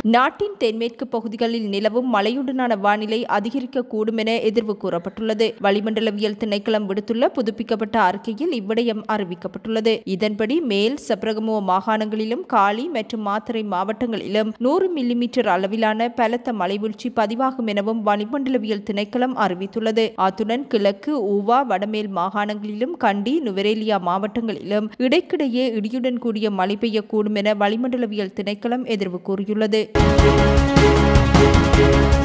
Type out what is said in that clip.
நாட்டின் தென்மேற்கு பகுதிகளில் நிலவும் மழையுடனான வானிலை அதிகரிக்கக்கூடும் என எதிர்வு கூறப்பட்டுள்ளது வளிமண்டலவியல் திணைக்களம் விடுத்துள்ள புதுப்பிக்கப்பட்ட அறிக்கையில் இவ்விடயம் அறிவிக்கப்பட்டுள்ளது இதன்படி மேல் சப்ரகமுவ மாகாணங்களிலும் காலி மற்றும் மாத்தறை மாவட்டங்களிலும் நூறு மில்லிமீட்டர் அளவிலான பலத்த மழைவீழ்ச்சி பதிவாகும் எனவும் வளிமண்டலவியல் திணைக்களம் அறிவித்துள்ளது அத்துடன் கிழக்கு ஊவா வடமேல் மாகாணங்களிலும் கண்டி நுவரேலியா மாவட்டங்களிலும் இடைக்கிடையே இடியுடன் கூடிய மழை பெய்யக்கூடும் என வளிமண்டலவியல் திணைக்களம் எதிர்வு கூறியுள்ளது